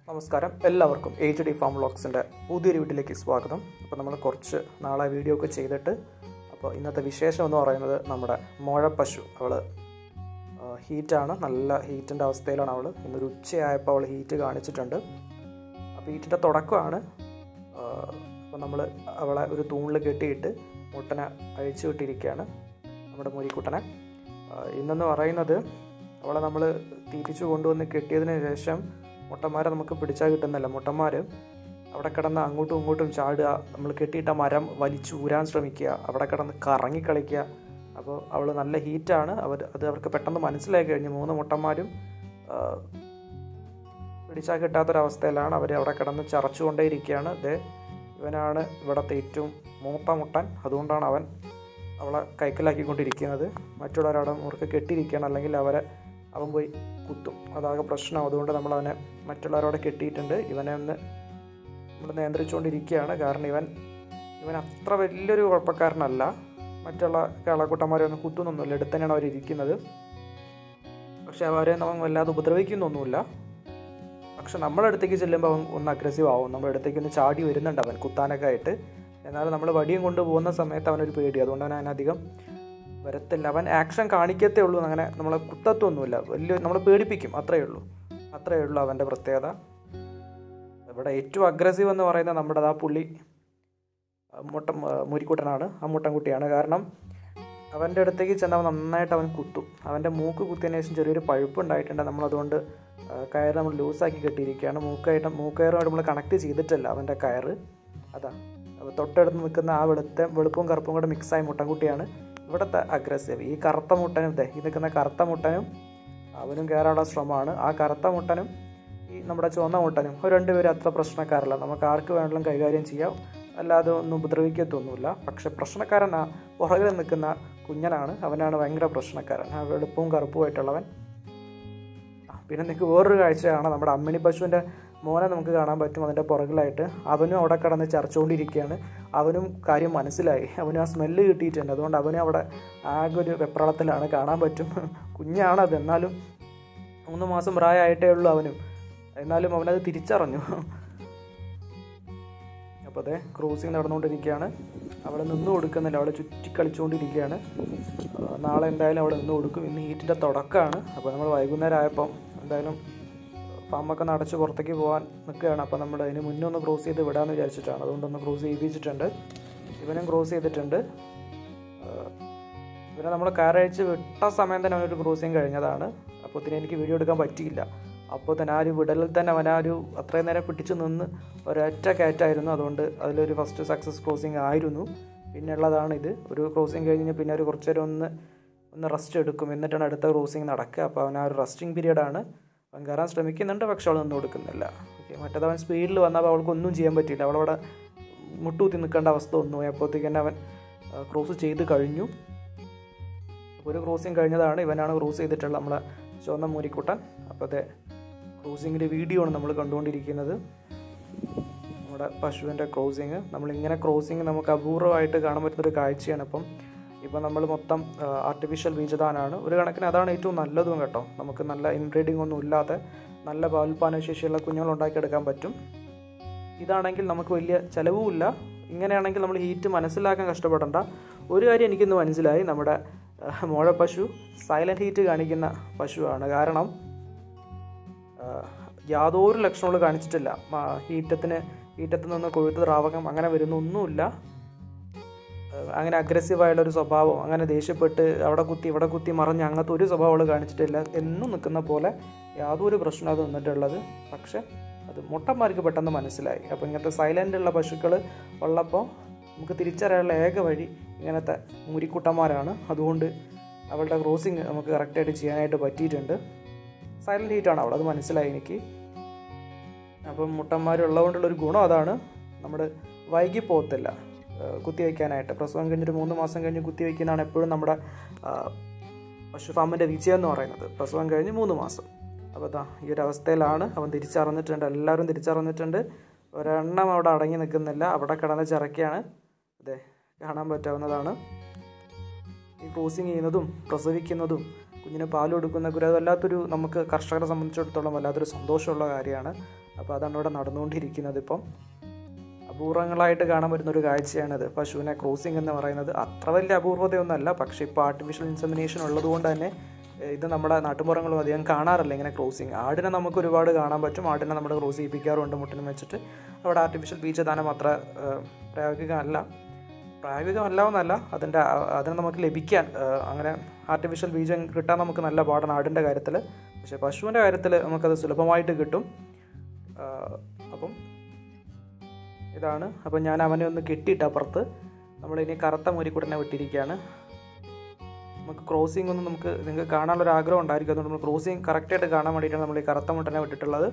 നമസ്കാരം എല്ലാവർക്കും H D pharm വ്ളോഗ്സിൻ്റെ പുതിയൊരു വീട്ടിലേക്ക് സ്വാഗതം അപ്പോൾ നമ്മൾ കുറച്ച് നാളെ വീഡിയോ ഒക്കെ ചെയ്തിട്ട് അപ്പോൾ ഇന്നത്തെ വിശേഷം എന്ന് പറയുന്നത് നമ്മുടെ മുഴപ്പശു അവൾ ഹീറ്റാണ് നല്ല ഹീറ്റിൻ്റെ അവസ്ഥയിലാണ് അവൾ ഇന്നൊരു ഉച്ചയായപ്പോൾ അവൾ ഹീറ്റ് കാണിച്ചിട്ടുണ്ട് അപ്പോൾ ഹീറ്റിൻ്റെ തുടക്കമാണ് അപ്പോൾ നമ്മൾ അവളെ ഒരു തൂണിൽ കെട്ടിയിട്ട് മുട്ടനെ അഴിച്ചു വിട്ടിരിക്കുകയാണ് നമ്മുടെ മുരിക്കുട്ടനെ ആ, ഇന്നെന്ന് പറയുന്നത് അവളെ നമ്മൾ തിരിച്ചു കൊണ്ടുവന്ന് കെട്ടിയതിന് ശേഷം മുട്ടന്മാരെ നമുക്ക് പിടിച്ചാൽ കിട്ടുന്നില്ല മുട്ടന്മാർ അവിടെ കിടന്ന് അങ്ങോട്ടും ഇങ്ങോട്ടും ചാടുക നമ്മൾ കെട്ടിയിട്ട മരം വലിച്ചു ഊരാൻ ശ്രമിക്കുക അവിടെ കിടന്ന് കറങ്ങി കളിക്കുക അപ്പോൾ അവൾ നല്ല ഹീറ്റാണ് അവർ അത് അവർക്ക് പെട്ടെന്ന് മനസ്സിലായി കഴിഞ്ഞു മൂന്ന് മുട്ടന്മാരും ആ, പിടിച്ചാൽ കിട്ടാത്തൊരവസ്ഥയിലാണ് അവർ അവിടെ കിടന്ന് ചറച്ചുകൊണ്ടേയിരിക്കുകയാണ് ദേ ഇവനാണ് ഇവിടുത്തെ ഏറ്റവും മൂത്ത മുട്ടൻ അതുകൊണ്ടാണ് അവൻ അവളെ കൈക്കലാക്കിക്കൊണ്ടിരിക്കുന്നത് മറ്റുള്ളവരവിടെ മുറുക്ക് കെട്ടിയിരിക്കുകയാണ് അല്ലെങ്കിൽ അവരെ അവൻ പോയി കുത്തും അതാകെ പ്രശ്നം അതുകൊണ്ട് നമ്മൾ അവനെ മറ്റുള്ളവരോടെ കെട്ടിയിട്ടുണ്ട് ഇവനെ ഒന്ന് നമ്മൾ നിയന്ത്രിച്ചുകൊണ്ടിരിക്കുകയാണ് കാരണം ഇവൻ ഇവൻ അത്ര വലിയൊരു കുഴപ്പക്കാരനല്ല മറ്റുള്ള കേളക്കുട്ടന്മാരെ ഒന്നും കുത്തുന്നൊന്നുമില്ല എടുത്ത് തന്നെയാണ് അവർ ഇരിക്കുന്നത് പക്ഷെ അവരെ നമ്മൾ വല്ലാതെ ഉപദ്രവിക്കുന്നൊന്നുമില്ല പക്ഷെ നമ്മുടെ അടുത്തേക്ക് ചെല്ലുമ്പോൾ അവൻ ഒന്ന് അഗ്രസീവ് ആവും നമ്മുടെ അടുത്തേക്ക് ഒന്ന് ചാടി വരുന്നുണ്ട് അവൻ കുത്താനൊക്കെ ആയിട്ട് എന്നാലും നമ്മൾ വടിയും കൊണ്ട് പോകുന്ന സമയത്ത് അവനൊരു പേടി അതുകൊണ്ട് അവൻ അതിനധികം വരത്തില്ല അവൻ ആക്ഷൻ കാണിക്കത്തേ ഉള്ളൂ അങ്ങനെ നമ്മളെ കുത്തത്തൊന്നുമില്ല വലിയ നമ്മളെ പേടിപ്പിക്കും അത്രയേ ഉള്ളൂ അത്രയേ ഉള്ളൂ അവൻ്റെ പ്രത്യേകത ഇവിടെ ഏറ്റവും അഗ്രസീവ് എന്ന് പറയുന്നത് നമ്മുടെ ആ പുള്ളി ആ, മുട്ട ആ, മുരിക്കുട്ടനാണ് ആ മുട്ടൻകുട്ടിയാണ് കാരണം അവൻ്റെ അടുത്തേക്ക് ചെന്ന് അവൻ നന്നായിട്ട് അവൻ കുത്തും അവൻ്റെ മൂക്ക് കുത്തിയതിന് ശേഷം ചെറിയൊരു പഴുപ്പ് ഉണ്ടായിട്ടുണ്ട് നമ്മളതുകൊണ്ട് ആ, കയറ് നമ്മൾ ലൂസാക്കി കെട്ടിയിരിക്കുകയാണ് മൂക്കായിട്ട് മൂക്കയറുമായിട്ട് നമ്മൾ കണക്ട് ചെയ്തിട്ടില്ല അവൻ്റെ കയറ് അതാ അപ്പോൾ തൊട്ടടുത്ത് നിൽക്കുന്ന ആ വെളുത്ത വെളുപ്പും കറുപ്പും കൂടെ മിക്സായ മുട്ടൻകുട്ടിയാണ് ഇവിടുത്തെ അഗ്രസീവ് ഈ കറുത്ത മുട്ടനും ദേ ഈ നിൽക്കുന്ന കറുത്ത മുട്ടനും അവനും കയറാനുള്ള ശ്രമമാണ് ആ കറുത്ത മുട്ടനും ഈ നമ്മുടെ ചുവന്ന മുട്ടനും ഒരു രണ്ടുപേരും അത്ര പ്രശ്നക്കാരല്ല നമുക്ക് ആർക്ക് വേണമെങ്കിലും കൈകാര്യം ചെയ്യാം അല്ലാതെ ഒന്നും ഉപദ്രവിക്കത്തൊന്നുമില്ല പക്ഷെ പ്രശ്നക്കാരൻ ആ പുറകിൽ നിൽക്കുന്ന കുഞ്ഞനാണ് അവനാണ് ഭയങ്കര പ്രശ്നക്കാരൻ ആ വെളുപ്പവും കറുപ്പുമായിട്ടുള്ളവൻ ആ, പിന്നെ നിങ്ങൾക്ക് വേറൊരു കാഴ്ചയാണ് നമ്മുടെ അമ്മിണി പശുവിൻ്റെ മോനെ നമുക്ക് കാണാൻ പറ്റും അതിൻ്റെ പുറകിലായിട്ട് അവനും അവിടെ കിടന്ന് ചർച്ചുകൊണ്ടിരിക്കുകയാണ് അവനും കാര്യം മനസ്സിലായി അവനും ആ സ്മെല്ല് കിട്ടിയിട്ടുണ്ട് അതുകൊണ്ട് അവനും അവിടെ ആകെ ഒരു വെപ്രാളത്തിലാണ് കാണാൻ പറ്റും കുഞ്ഞാണത് എന്നാലും മൂന്ന് മാസം പ്രായമായിട്ടേ ഉള്ളൂ അവനും എന്നാലും അവനത് തിരിച്ചറിഞ്ഞു അപ്പോൾ അതെ ക്രൂസിങ് നടന്നുകൊണ്ടിരിക്കുകയാണ് അവിടെ നിന്ന് കൊടുക്കുന്നില്ല അവിടെ ചുറ്റി കളിച്ചുകൊണ്ടിരിക്കുകയാണ് ആ, നാളെ എന്തായാലും അവിടെ നിന്ന് കൊടുക്കും ഇന്ന് ഹീറ്റിൻ്റെ തുടക്കമാണ് അപ്പോൾ നമ്മൾ വൈകുന്നേരം ആയപ്പം എന്തായാലും ഫാമൊക്കെ നടച്ച് പുറത്തേക്ക് പോകാൻ നിൽക്കുകയാണ് അപ്പോൾ നമ്മൾ അതിന് മുന്നേ ഒന്ന് ക്രോസ് ചെയ്ത് വിടാമെന്ന് വിചാരിച്ചിട്ടാണ് അതുകൊണ്ടൊന്ന് ക്രോസ് ചെയ്യിപ്പിച്ചിട്ടുണ്ട് ഇവനും ക്രോസ് ചെയ്തിട്ടുണ്ട് ആ, ഇവനെ നമ്മൾ കാരഴിച്ച് വിട്ട സമയം തന്നെ അവനൊരു ക്രോസിങ് കഴിഞ്ഞതാണ് അപ്പോൾ തന്നെ എനിക്ക് വീഡിയോ എടുക്കാൻ പറ്റിയില്ല അപ്പോൾ തന്നെ ആ ഒരു വിടലിൽ തന്നെ അവൻ ആ ഒരു അത്രയും നേരം പിടിച്ച് നിന്ന് ഒരൊറ്റ കയറ്റായിരുന്നു അതുകൊണ്ട് അതിലൊരു ഫസ്റ്റ് സക്സസ് ക്രോസിങ് ആയിരുന്നു പിന്നെ ഉള്ളതാണ് ഇത് ഒരു ക്രോസിങ് കഴിഞ്ഞ് കഴിഞ്ഞാൽ പിന്നെ ഒരു കുറച്ച് നേരം ഒന്ന് ഒന്ന് റെസ്റ്റ് എടുക്കും എന്നിട്ടാണ് അടുത്ത ക്രോസിങ് നടക്കുക അപ്പോൾ അവൻ ആ ഒരു റെസ്റ്റിംഗ് പീരീഡാണ് അവൻ കയറാൻ ശ്രമിക്കുന്നുണ്ട് പക്ഷെ അവൾ നിന്ന് കൊടുക്കുന്നില്ല ഓക്കെ മറ്റേത് അവൻ സ്പീഡിൽ വന്നപ്പോൾ അവൾക്കൊന്നും ചെയ്യാൻ പറ്റിയില്ല അവളവിടെ മുട്ടുകുത്തി നിൽക്കേണ്ട അവസ്ഥ ഒന്നും അപ്പോഴത്തേക്ക് തന്നെ അവൻ ക്രോസ് ചെയ്ത് കഴിഞ്ഞു ഒരു ക്രോസിങ് കഴിഞ്ഞതാണ് ഇവനാണ് ക്രോസ് ചെയ്തിട്ടുള്ള നമ്മളെ ചുവന്ന മൂരിക്കുട്ടൻ അപ്പോൾ അതെ ക്രോസിങ്ങിൻ്റെ വീഡിയോ ആണ് നമ്മൾ കണ്ടുകൊണ്ടിരിക്കുന്നത് നമ്മുടെ പശുവിൻ്റെ ക്രോസിങ് നമ്മളിങ്ങനെ ക്രോസിങ് നമുക്ക് അപൂർവമായിട്ട് കാണാൻ പറ്റുന്നൊരു കാഴ്ചയാണ് അപ്പം ഇപ്പം നമ്മൾ മൊത്തം ആർട്ടിഫിഷ്യൽ ബീജദാനാണ് ഒരു കണക്കിന് അതാണ് ഏറ്റവും നല്ലതും കേട്ടോ നമുക്ക് നല്ല ഇൻബ്രീഡിംഗ് ഒന്നും ഇല്ലാതെ നല്ല പാൽപാനശേഷിയുള്ള കുഞ്ഞുങ്ങൾ ഉണ്ടാക്കിയെടുക്കാൻ പറ്റും ഇതാണെങ്കിൽ നമുക്ക് വലിയ ചിലവുമില്ല ഇങ്ങനെയാണെങ്കിൽ നമ്മൾ ഹീറ്റ് മനസ്സിലാക്കാൻ കഷ്ടപ്പെടണ്ട ഒരു കാര്യം എനിക്കിന്ന് മനസ്സിലായി നമ്മുടെ ആ, മോഴ പശു സൈലൻറ്റ് ഹീറ്റ് കാണിക്കുന്ന പശുവാണ് കാരണം ആ, യാതൊരു ലക്ഷണങ്ങളും കാണിച്ചിട്ടില്ല മ- ഹീറ്റത്തിന് ഹീറ്റത്തിൽ നിന്ന് കൊഴുത്ത് ദ്രാവകം അങ്ങനെ വരുന്നൊന്നുമില്ല ആ, അങ്ങനെ അഗ്രസീവായുള്ള ഒരു സ്വഭാവം അങ്ങനെ ദേഷ്യപ്പെട്ട് അവിടെ കുത്തി ഇവിടെ കുത്തി മറിഞ്ഞ് അങ്ങനത്തെ ഒരു സ്വഭാവം അവൾ കാണിച്ചിട്ടില്ല എന്നും നിൽക്കുന്ന പോലെ യാതൊരു പ്രശ്നം അത് നിന്നിട്ടുള്ളത് പക്ഷെ അത് മുട്ടന്മാർക്ക് പെട്ടെന്ന് മനസ്സിലായി അപ്പോൾ ഇങ്ങനത്തെ സൈലൻ്റ് ഉള്ള പശുക്കൾ ഉള്ളപ്പോൾ നമുക്ക് തിരിച്ചറിയാനുള്ള ഏക വഴി ഇങ്ങനത്തെ മുരിക്കുട്ടന്മാരാണ് അതുകൊണ്ട് അവളുടെ ക്രോസിങ് നമുക്ക് കറക്റ്റായിട്ട് ചെയ്യാനായിട്ട് പറ്റിയിട്ടുണ്ട് സൈലൻറ്റ് ഹീറ്റാണ് അവൾ അത് മനസ്സിലായി എനിക്ക് അപ്പം മുട്ടന്മാരുള്ളതുകൊണ്ടുള്ളൊരു ഗുണം അതാണ് നമ്മൾ വൈകി പോകത്തില്ല ഏഹ് കുത്തിവെക്കാനായിട്ട് പ്രസവം കഴിഞ്ഞൊരു മൂന്ന് മാസം കഴിഞ്ഞ് കുത്തിവെക്കുന്നതാണ് എപ്പോഴും നമ്മുടെ ആ, പശു ഫാമിൻ്റെ വിജയം എന്ന് പറയുന്നത് പ്രസവം കഴിഞ്ഞ് മൂന്ന് മാസം അപ്പോൾ അതാ ഈ ഒരു അവസ്ഥയിലാണ് അവൻ തിരിച്ചറിഞ്ഞിട്ടുണ്ട് എല്ലാവരും തിരിച്ചറിഞ്ഞിട്ടുണ്ട് ഒരെണ്ണം അവിടെ അടങ്ങി നിൽക്കുന്നില്ല അവിടെ കിടന്ന് ചിറക്കിയാണ് അതെ കാണാൻ പറ്റാവുന്നതാണ് ഈ ക്രോസിങ് ചെയ്യുന്നതും പ്രസവിക്കുന്നതും കുഞ്ഞിന് പാൽ കൊടുക്കുന്ന ഒരു അത് വല്ലാത്തൊരു നമുക്ക് കർഷകരെ സംബന്ധിച്ചിടത്തോളം വല്ലാത്തൊരു സന്തോഷമുള്ള കാര്യമാണ് അപ്പോൾ അതാണ് ഇവിടെ നടന്നുകൊണ്ടിരിക്കുന്നത് ഇപ്പം അപൂർവങ്ങളായിട്ട് കാണാൻ പറ്റുന്ന ഒരു കാഴ്ചയാണിത് പശുവിനെ ക്രോസിംഗ് എന്ന് പറയുന്നത് അത്ര വലിയ അപൂർവതയൊന്നുമല്ല പക്ഷേ ഇപ്പോൾ ആർട്ടിഫിഷ്യൽ ഇൻസെമിനേഷൻ ഉള്ളതുകൊണ്ട് തന്നെ ഏഹ്, ഇത് നമ്മുടെ നാട്ടുമ്പുറങ്ങളും അധികം കാണാറില്ല ഇങ്ങനെ ക്രോസിങ് ആടിനെ നമുക്ക് ഒരുപാട് കാണാൻ പറ്റും ആടിനെ നമ്മൾ ക്രോസ് ചെയ്യിപ്പിക്കാറുണ്ട് മുട്ടിനും വെച്ചിട്ട് അവിടെ ആർട്ടിഫിഷ്യൽ ബീജദാനം അത്ര ഏഹ്, പ്രായോഗികമല്ല പ്രായോഗികമല്ല എന്നല്ല അതിൻ്റെ അ- അതിന് നമുക്ക് ലഭിക്കാൻ ഏഹ്, അങ്ങനെ ആർട്ടിഫിഷ്യൽ ബീജം കിട്ടാൻ നമുക്ക് നല്ല പാടാണ് ആടിൻ്റെ കാര്യത്തിൽ പക്ഷേ പശുവിൻ്റെ കാര്യത്തിൽ നമുക്കത് സുലഭമായിട്ട് കിട്ടും ഏഹ്, അപ്പം ഇതാണ് അപ്പം ഞാൻ അവനെ ഒന്ന് കെട്ടിയിട്ട് അപ്പുറത്ത് നമ്മളിനി കറുത്ത മുരിക്കുടനെ വിട്ടിരിക്കുകയാണ് നമുക്ക് ക്രോസിംഗ് ഒന്നും നമുക്ക് നിങ്ങൾക്ക് കാണാനുള്ള ഒരു ആഗ്രഹം ഉണ്ടായിരിക്കും അതുകൊണ്ട് നമ്മൾ ക്രോസിംഗ് കറക്റ്റായിട്ട് കാണാൻ വേണ്ടിയിട്ടാണ് നമ്മൾ ഈ കറുത്ത മുട്ടനെ വിട്ടിട്ടുള്ളത്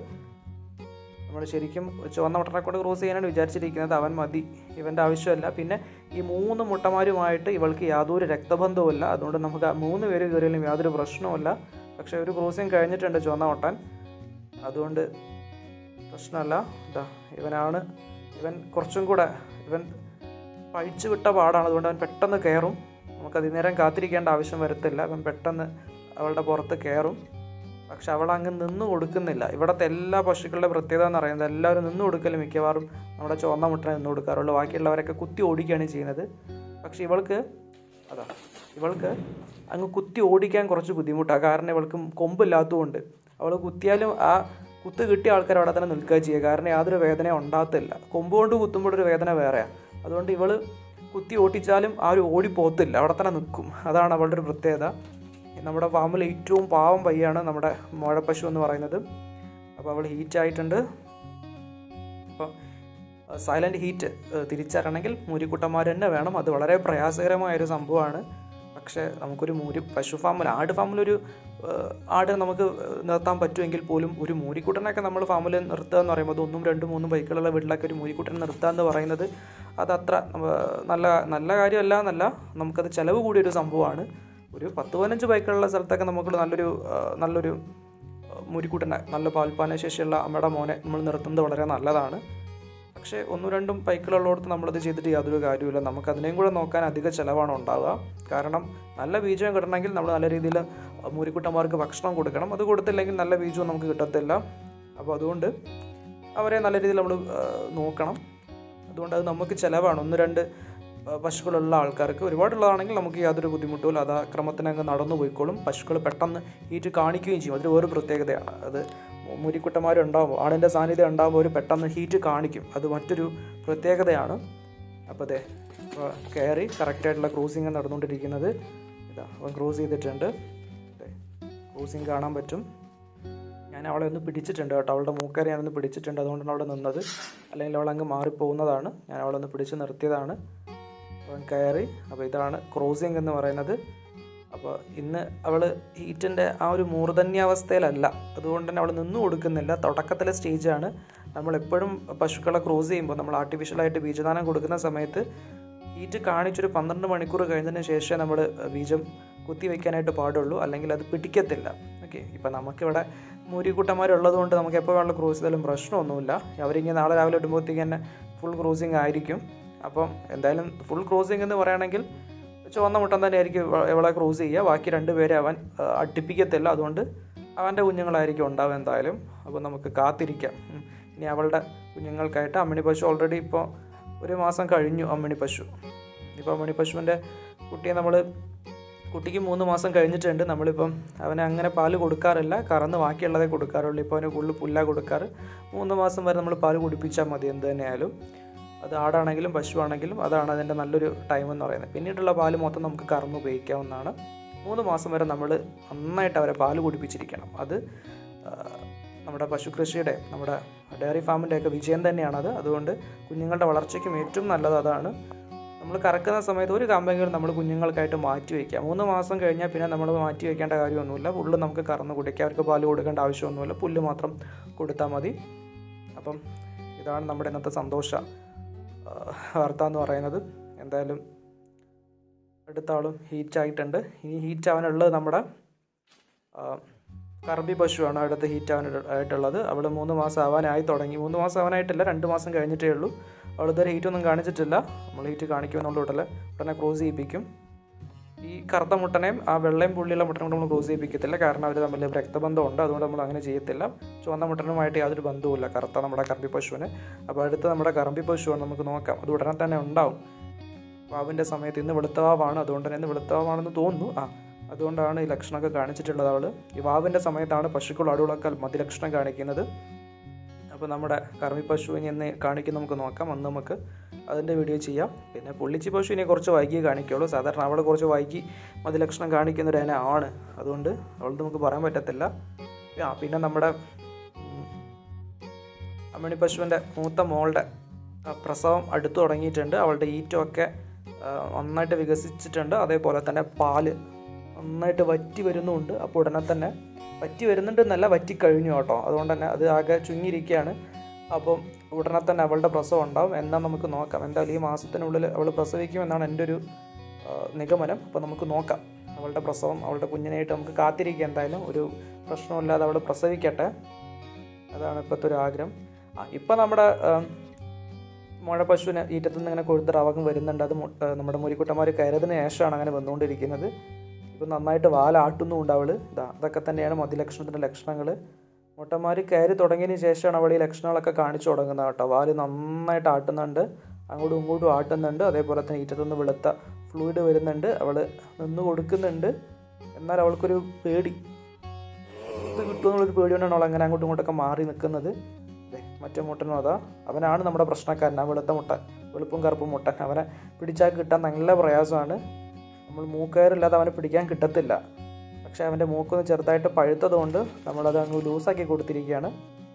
നമ്മൾ ശരിക്കും ചുവന്ന മുട്ടനെ കൊണ്ട് ക്രോസ് ചെയ്യാനാണ് വിചാരിച്ചിരിക്കുന്നത് അവൻ മതി ഇവൻ്റെ ആവശ്യമല്ല പിന്നെ ഈ മൂന്ന് മുട്ടമാരുമായിട്ട് ഇവൾക്ക് യാതൊരു രക്തബന്ധവുമില്ല അതുകൊണ്ട് നമുക്ക് ആ മൂന്ന് പേര് കയറിയാലും യാതൊരു പ്രശ്നവുമില്ല പക്ഷേ ഒരു ക്രോസിംഗ് കഴിഞ്ഞിട്ടുണ്ട് ചുവന്ന മുട്ടൻ അതുകൊണ്ട് പ്രശ്നമല്ല ഇതാ ഇവനാണ് ഇവൻ കുറച്ചും കൂടെ ഇവൻ പഴിച്ചു വിട്ട പാടാണ് അതുകൊണ്ട് അവൻ പെട്ടെന്ന് കയറും നമുക്ക് അതിനേരം കാത്തിരിക്കേണ്ട ആവശ്യം വരത്തില്ല അവൻ പെട്ടെന്ന് അവളുടെ പുറത്ത് കയറും പക്ഷെ അവൾ അങ്ങ് നിന്ന് കൊടുക്കുന്നില്ല ഇവിടുത്തെ എല്ലാ പശുക്കളുടെ പ്രത്യേകത എന്ന് പറയുന്നത് എല്ലാവരും നിന്ന് കൊടുക്കലും മിക്കവാറും നമ്മുടെ ചുവന്ന മുട്ടനെ നിന്ന് കൊടുക്കാറുള്ളൂ ബാക്കിയുള്ളവരൊക്കെ കുത്തി ഓടിക്കുകയാണ് ചെയ്യുന്നത് പക്ഷെ ഇവൾക്ക് അതാ ഇവൾക്ക് അങ്ങ് കുത്തി ഓടിക്കാൻ കുറച്ച് ബുദ്ധിമുട്ടാണ് കാരണം ഇവൾക്ക് കൊമ്പില്ലാത്തതുകൊണ്ട് അവൾ കുത്തിയാലും ആ കുത്ത് കിട്ടിയ ആൾക്കാർ അവിടെ തന്നെ നിൽക്കുക ചെയ്യുക കാരണം യാതൊരു വേദനയും ഉണ്ടാകത്തില്ല കൊമ്പ് കൊണ്ട് കുത്തുമ്പോൾ ഒരു വേദന വേറെയാണ് അതുകൊണ്ട് ഇവള് കുത്തി ഓട്ടിച്ചാലും ആരും ഓടിപ്പോത്തില്ല അവിടെ തന്നെ നിൽക്കും അതാണ് അവളുടെ ഒരു പ്രത്യേകത നമ്മുടെ ഫാമിൽ ഏറ്റവും പാവം പയ്യാണ് നമ്മുടെ മോഴപ്പശു എന്ന് പറയുന്നത് അപ്പോൾ അവൾ ഹീറ്റ് ആയിട്ടുണ്ട് അപ്പോൾ സൈലൻറ്റ് ഹീറ്റ് തിരിച്ചറിയണമെങ്കിൽ മൂരിക്കുട്ടന്മാർ തന്നെ വേണം അത് വളരെ പ്രയാസകരമായൊരു സംഭവമാണ് പക്ഷേ നമുക്കൊരു മൂരി പശു ഫാമിൽ ആട് ഫാമിലൊരു ഏഹ്, ആട് നമുക്ക് നിർത്താൻ പറ്റുമെങ്കിൽ പോലും ഒരു മൂരിക്കുട്ടനൊക്കെ നമ്മൾ ഫാമിൽ നിർത്തുക എന്ന് പറയുമ്പോൾ അത് ഒന്നും രണ്ടും മൂന്നും ബൈക്കുള്ള വീട്ടിലൊക്കെ ഒരു മൂരിക്കുട്ടനെ നിർത്തുക എന്ന് പറയുന്നത് അതത്ര ഏഹ്, നല്ല നല്ല കാര്യമല്ല എന്നല്ല നമുക്കത് ചിലവ് കൂടിയൊരു സംഭവമാണ് ഒരു പത്ത് പതിനഞ്ച് ബൈക്കുള്ള സ്ഥലത്തൊക്കെ നമുക്ക് നല്ലൊരു ഏഹ്, നല്ലൊരു മുരിക്കൂട്ടനെ നല്ല പാൽപ്പാന ശേഷിയുള്ള അമ്മയുടെ മോനെ നമ്മൾ നിർത്തുന്നത് വളരെ നല്ലതാണ് പക്ഷേ ഒന്നും രണ്ടും ബൈക്കുകളുള്ളിടത്ത് നമ്മളത് ചെയ്തിട്ട് യാതൊരു കാര്യമില്ല നമുക്ക് അതിനെയും കൂടെ നോക്കാൻ അധിക ചിലവാണ് ഉണ്ടാവുക കാരണം നല്ല ബീജം കിട്ടണമെങ്കിൽ നമ്മൾ നല്ല രീതിയിൽ മുരിക്കുട്ടന്മാർക്ക് ഭക്ഷണം കൊടുക്കണം അത് കൊടുത്തില്ലെങ്കിൽ നല്ല ബീജവും നമുക്ക് കിട്ടത്തില്ല അപ്പോൾ അതുകൊണ്ട് അവരെ നല്ല രീതിയിൽ നമ്മൾ നോക്കണം അതുകൊണ്ട് അത് നമുക്ക് ചിലവാണ് ഒന്ന് രണ്ട് ആ, പശുക്കളുള്ള ആൾക്കാർക്ക് ഒരുപാടുള്ളതാണെങ്കിൽ നമുക്ക് യാതൊരു ബുദ്ധിമുട്ടുമില്ല അത് ആ ക്രമത്തിന് അങ്ങ് നടന്നു പോയിക്കോളും പശുക്കൾ പെട്ടെന്ന് ഹീറ്റ് കാണിക്കുകയും ചെയ്യും അതൊരു വേറെ പ്രത്യേകതയാണ് അത് മുരിക്കുട്ടന്മാരുണ്ടാകുമ്പോൾ ആണിൻ്റെ സാന്നിധ്യം ഉണ്ടാകുമ്പോൾ ഒരു പെട്ടെന്ന് ഹീറ്റ് കാണിക്കും അത് മറ്റൊരു പ്രത്യേകതയാണ് അപ്പോൾ അതെ കയറി കറക്റ്റായിട്ടുള്ള ക്രൂസിങ് നടന്നുകൊണ്ടിരിക്കുന്നത് ഇതാ അവൻ ക്രൂസ് ചെയ്തിട്ടുണ്ട് അതെ ക്രൂസിങ് കാണാൻ പറ്റും ഞാൻ അവളെ ഒന്ന് പിടിച്ചിട്ടുണ്ട് കേട്ടോ അവളുടെ മൂക്കറി ഞാനൊന്ന് പിടിച്ചിട്ടുണ്ട് അതുകൊണ്ടാണ് അവിടെ നിന്നത് അല്ലെങ്കിൽ അവൾ അങ്ങ് മാറിപ്പോകുന്നതാണ് ഞാൻ അവളെ ഒന്ന് പിടിച്ച് നിർത്തിയതാണ് അവൻ കയറി അപ്പോൾ ഇതാണ് ക്രോസിങ് എന്ന് പറയുന്നത് അപ്പോൾ ഇന്ന് അവൾ ഹീറ്റിൻ്റെ ആ ഒരു മൂർധന്യാവസ്ഥയിലല്ല അതുകൊണ്ട് തന്നെ അവൾ നിന്നു കൊടുക്കുന്നില്ല തുടക്കത്തിലെ സ്റ്റേജാണ് നമ്മളെപ്പോഴും പശുക്കളെ ക്രോസ് ചെയ്യുമ്പോൾ നമ്മൾ ആർട്ടിഫിഷ്യലായിട്ട് ബീജദാനം കൊടുക്കുന്ന സമയത്ത് ഹീറ്റ് കാണിച്ചൊരു പന്ത്രണ്ട് മണിക്കൂർ കഴിഞ്ഞതിന് ശേഷമേ നമ്മൾ ബീജം കുത്തി വയ്ക്കാനായിട്ട് പാടുള്ളൂ അല്ലെങ്കിൽ അത് പിടിക്കത്തില്ല ഓക്കെ ഇപ്പം നമുക്കിവിടെ മൂരിക്കുട്ടന്മാരുള്ളത് കൊണ്ട് നമുക്ക് എപ്പോൾ വേണമെങ്കിലും ക്രോസ് ചെയ്താലും പ്രശ്നമൊന്നുമില്ല അവരിങ്ങനെ നാളെ രാവിലെ ഇടുമ്പോഴത്തേക്ക് തന്നെ ഫുൾ ക്രോസിങ് ആയിരിക്കും അപ്പം എന്തായാലും ഫുൾ ക്രോസിംഗ് എന്ന് പറയുകയാണെങ്കിൽ ചുവന്ന മുട്ടൻ തന്നെ ആയിരിക്കും ഇവ- ഇവളെ ക്രോസ് ചെയ്യുക ബാക്കി രണ്ടുപേരെ അവൻ ആ, അടുപ്പിക്കത്തില്ല അതുകൊണ്ട് അവൻ്റെ കുഞ്ഞുങ്ങളായിരിക്കും ഉണ്ടാവുക എന്തായാലും അപ്പോൾ നമുക്ക് കാത്തിരിക്കാം ഉം. ഇനി അവളുടെ കുഞ്ഞുങ്ങൾക്കായിട്ട് അമ്മിണി പശു ഓൾറെഡി ഇപ്പോൾ ഒരു മാസം കഴിഞ്ഞു അമ്മിണി പശു ഇപ്പോൾ അമ്മിണി പശുവിൻ്റെ കുട്ടിയെ നമ്മൾ കുട്ടിക്ക് മൂന്ന് മാസം കഴിഞ്ഞിട്ടുണ്ട് നമ്മളിപ്പം അവന് അങ്ങനെ പാല് കൊടുക്കാറില്ല കറന്ന് ബാക്കിയുള്ളതേ കൊടുക്കാറുള്ളൂ ഇപ്പോൾ അവന് കൂടുതൽ പുല്ല കൊടുക്കാറ് മൂന്ന് മാസം വരെ നമ്മൾ പാല് കുടിപ്പിച്ചാൽ മതി എന്ത് തന്നെയായാലും അത് ആടാണെങ്കിലും പശുവാണെങ്കിലും അതാണ് അതിൻ്റെ നല്ലൊരു ടൈം എന്ന് പറയുന്നത് പിന്നീടുള്ള പാല് മൊത്തം നമുക്ക് കറന്ന് ഉപയോഗിക്കാവുന്നതാണ് മൂന്ന് മാസം വരെ നമ്മൾ നന്നായിട്ട് അവരെ പാല് കുടിപ്പിച്ചിരിക്കണം അത് ആ, നമ്മുടെ പശു കൃഷിയുടെ നമ്മുടെ ഡയറി ഫാമിൻ്റെ ഒക്കെ വിജയം തന്നെയാണത് അതുകൊണ്ട് കുഞ്ഞുങ്ങളുടെ വളർച്ചയ്ക്കും ഏറ്റവും നല്ലത് അതാണ് നമ്മൾ കറക്കുന്ന സമയത്ത് ഒരു കമ്പെങ്കിലും നമ്മൾ കുഞ്ഞുങ്ങൾക്കായിട്ട് മാറ്റി വയ്ക്കുക മൂന്ന് മാസം കഴിഞ്ഞാൽ പിന്നെ നമ്മൾ മാറ്റി വയ്ക്കേണ്ട കാര്യമൊന്നുമില്ല പുല്ല് നമുക്ക് കറന്ന് കുടിക്കുക അവർക്ക് പാല് കൊടുക്കേണ്ട ആവശ്യമൊന്നുമില്ല പുല്ല് മാത്രം കൊടുത്താൽ മതി അപ്പം ഇതാണ് നമ്മുടെ ഇന്നത്തെ സന്തോഷ ആ, വാർത്ത എന്ന് പറയുന്നത് എന്തായാലും അടുത്ത ആളും ഹീറ്റ് ആയിട്ടുണ്ട് ഇനി ഹീറ്റ് ആവാനുള്ളത് നമ്മുടെ ആ, കറബി പശുവാണ് അടുത്ത് ഹീറ്റ് ആവാൻ ആയിട്ടുള്ളത് അവൾ മൂന്ന് മാസം ആവാനായി തുടങ്ങി മൂന്ന് മാസം ആവാനായിട്ടില്ല രണ്ട് മാസം കഴിഞ്ഞിട്ടേ ഉള്ളൂ അവൾ ഇതുവരെ ഹീറ്റ് ഒന്നും കാണിച്ചിട്ടില്ല നമ്മൾ ഹീറ്റ് കാണിക്കുമെന്നുള്ള ഉടനെ ഉടനെ ക്രോസ് ചെയ്യിപ്പിക്കും ഈ കറുത്ത മുട്ടനെയും ആ വെള്ളയും പുള്ളിയുള്ള മുട്ടനും കൂടെ നമ്മൾ ക്രോസ് ചെയ്യിപ്പിക്കത്തില്ല കാരണം അവർ തമ്മിൽ രക്തബന്ധമുണ്ട് അതുകൊണ്ട് നമ്മൾ അങ്ങനെ ചെയ്യത്തില്ല ചുവന്ന മുട്ടനുമായിട്ട് യാതൊരു ബന്ധവുമില്ല കറുത്ത നമ്മുടെ കറമ്പി പശുവിന് അപ്പോൾ അടുത്ത് നമ്മുടെ കറമ്പി പശുവാണ് നമുക്ക് നോക്കാം അത് ഉടനെ തന്നെ ഉണ്ടാവും വാവിൻ്റെ സമയത്ത് ഇന്ന് വെളുത്തവാവാണ് അതുകൊണ്ട് തന്നെ ഇന്ന് വെളുത്തവാണെന്ന് തോന്നുന്നു ആ അതുകൊണ്ടാണ് ഈ ലക്ഷണമൊക്കെ കാണിച്ചിട്ടുള്ളത് അവൾ ഈ വാവിൻ്റെ സമയത്താണ് പശുക്കൾ അടുകളൊക്കെ മതിലക്ഷണം കാണിക്കുന്നത് അപ്പോൾ നമ്മുടെ കർമ്മി പശുവിനെ എന്ന് കാണിക്കും നമുക്ക് നോക്കാം അന്ന് നമുക്ക് അതിൻ്റെ വീഡിയോ ചെയ്യാം പിന്നെ പുള്ളിച്ചി പശുവിനെ കുറച്ച് വൈകി കാണിക്കുള്ളൂ സാധാരണ അവൾ കുറച്ച് വൈകി മതിലക്ഷണം കാണിക്കുന്ന ഒരു ഇന ആണ് അതുകൊണ്ട് അവൾ നമുക്ക് പറയാൻ പറ്റത്തില്ല ആ പിന്നെ നമ്മുടെ ഉം, അമ്മിണി പശുവിൻ്റെ മൂത്ത മോളുടെ ആ, പ്രസവം അടുത്തു തുടങ്ങിയിട്ടുണ്ട് അവളുടെ ഈറ്റമൊക്കെ ആ, നന്നായിട്ട് വികസിച്ചിട്ടുണ്ട് അതേപോലെ തന്നെ പാല് നന്നായിട്ട് വറ്റി വരുന്നുമുണ്ട് അപ്പോൾ ഉടനെ തന്നെ വറ്റി വരുന്നുണ്ടെന്നല്ല വറ്റി കഴിഞ്ഞു കേട്ടോ അതുകൊണ്ട് തന്നെ അത് ആകെ ചുങ്ങിയിരിക്കുകയാണ് അപ്പം ഉടനെ തന്നെ അവളുടെ പ്രസവം ഉണ്ടാവും എന്നാൽ നമുക്ക് നോക്കാം എന്തായാലും ഈ മാസത്തിനുള്ളിൽ അവൾ പ്രസവിക്കുമെന്നാണ് എൻ്റെ ഒരു ആ, നിഗമനം അപ്പോൾ നമുക്ക് നോക്കാം അവളുടെ പ്രസവം അവളുടെ കുഞ്ഞിനായിട്ട് നമുക്ക് കാത്തിരിക്കുക എന്തായാലും ഒരു പ്രശ്നമില്ലാതെ അവൾ പ്രസവിക്കട്ടെ അതാണ് ഇപ്പോഴത്തെ ഒരു ആഗ്രഹം ആ ഇപ്പം നമ്മുടെ ആ, മുഴ പശുവിന് ഈറ്റത്തു നിന്ന് ഇങ്ങനെ കൊഴുത്ത റവകം വരുന്നുണ്ട് അത് മു- ആ, നമ്മുടെ മുരിക്കുട്ടന്മാർ കയറതിന് ശേഷമാണ് അങ്ങനെ വന്നുകൊണ്ടിരിക്കുന്നത് ഇപ്പം നന്നായിട്ട് വാലാട്ടുന്നുമുണ്ട് അവൾ ഇതാ അതൊക്കെ തന്നെയാണ് മതിലക്ഷണത്തിൻ്റെ ലക്ഷണങ്ങൾ മുട്ടന്മാർ കയറി തുടങ്ങിയതിന് ശേഷമാണ് അവൾ ഈ ലക്ഷണങ്ങളൊക്കെ കാണിച്ചു തുടങ്ങുന്നത് കേട്ടോ വാല് നന്നായിട്ട് ആട്ടുന്നുണ്ട് അങ്ങോട്ടും ഇങ്ങോട്ടും ആട്ടുന്നുണ്ട് അതേപോലെ തന്നെ ഈറ്റത്തുനിന്ന് വെളുത്ത ഫ്ലൂയിഡ് വരുന്നുണ്ട് അവൾ നിന്ന് കൊടുക്കുന്നുണ്ട് എന്നാൽ അവൾക്കൊരു പേടി ഇത് കിട്ടുമെന്നുള്ളൊരു പേടി കൊണ്ടാണ് അവൾ അങ്ങനെ അങ്ങോട്ടും ഇങ്ങോട്ടൊക്കെ മാറി നിൽക്കുന്നത് ദേ, മറ്റേ മുട്ടനും അതാ അവനാണ് നമ്മുടെ പ്രശ്നക്കാരൻ ആ വെളുത്ത മുട്ടൻ വെളുപ്പും കറുപ്പും മുട്ടൻ അവനെ പിടിച്ചാൽ കിട്ടാൻ നല്ല പ്രയാസമാണ് നമ്മൾ മൂക്കയറില്ലാതെ അവനെ പിടിക്കാൻ കിട്ടത്തില്ല പക്ഷേ അവൻ്റെ മൂക്കൊന്ന് ചെറുതായിട്ട് പഴുത്തത് കൊണ്ട് നമ്മളത് അങ്ങ് ലൂസാക്കി കൊടുത്തിരിക്കുകയാണ്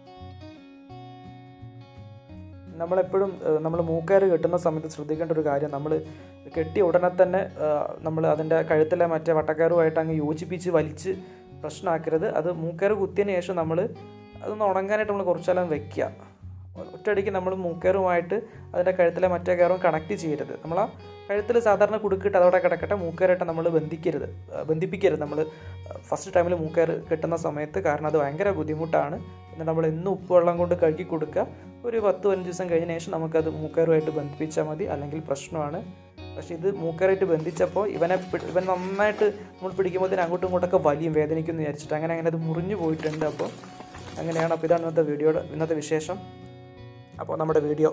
നമ്മളെപ്പോഴും നമ്മൾ മൂക്കയർ കെട്ടുന്ന സമയത്ത് ശ്രദ്ധിക്കേണ്ട ഒരു കാര്യം നമ്മൾ കെട്ടിയ ഉടനെ തന്നെ നമ്മൾ അതിൻ്റെ കഴുത്തിലെ മറ്റേ വട്ടക്കയറുമായിട്ട് അങ്ങ് യോജിപ്പിച്ച് വലിച്ച് പ്രശ്നമാക്കരുത് അത് മൂക്കയർ കുത്തിയതിന് ശേഷം നമ്മൾ അതൊന്ന് ഉണങ്ങാനായിട്ട് നമ്മൾ കുറച്ചാലും വെക്കുക ഒറ്റയടിക്ക് നമ്മൾ മൂക്കയറുമായിട്ട് അതിൻ്റെ കഴുത്തിലെ മറ്റേ കയറും കണക്ട് ചെയ്യരുത് നമ്മൾ ആ കഴുത്തിൽ സാധാരണ കുടുക്കിട്ട് അതോടെ കിടക്കട്ടെ മൂക്കയറായിട്ട് നമ്മൾ ബന്ധിക്കരുത് ആ, ബന്ധിപ്പിക്കരുത് നമ്മൾ ഫസ്റ്റ് ടൈമിൽ മൂക്കയർ കെട്ടുന്ന സമയത്ത് കാരണം അത് ഭയങ്കര ബുദ്ധിമുട്ടാണ് എന്നിട്ട് നമ്മൾ എന്നും ഉപ്പ് വെള്ളം കൊണ്ട് കഴുകി കൊടുക്കുക ഒരു പത്ത് പതിനഞ്ച് ദിവസം കഴിഞ്ഞ ശേഷം നമുക്കത് മൂക്കയറുമായിട്ട് ബന്ധിപ്പിച്ചാൽ മതി അല്ലെങ്കിൽ പ്രശ്നമാണ് പക്ഷേ ഇത് മൂക്കയറായിട്ട് ബന്ധിച്ചപ്പോൾ ഇവനെ പി- ഇവൻ നന്നായിട്ട് നമ്മൾ പിടിക്കുമ്പോൾ അങ്ങോട്ടും ഇങ്ങോട്ടൊക്കെ വലിയും വേദനിക്കുമെന്ന് വിചാരിച്ചിട്ട് അങ്ങനെ അങ്ങനെ അത് മുറിഞ്ഞു പോയിട്ടുണ്ട് അപ്പോൾ അങ്ങനെയാണ് അപ്പോൾ ഇതാണ് ഇന്നത്തെ വീഡിയോയുടെ ഇന്നത്തെ വിശേഷം അപ്പോൾ നമ്മുടെ വീഡിയോ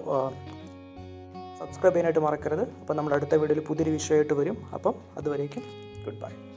സബ്സ്ക്രൈബ് ചെയ്യാനായിട്ട് മറക്കരുത് അപ്പോൾ നമ്മുടെ അടുത്ത വീഡിയോയിൽ പുതിയൊരു വിഷയമായിട്ട് വരും അപ്പം അതുവരേക്കും ഗുഡ് ബൈ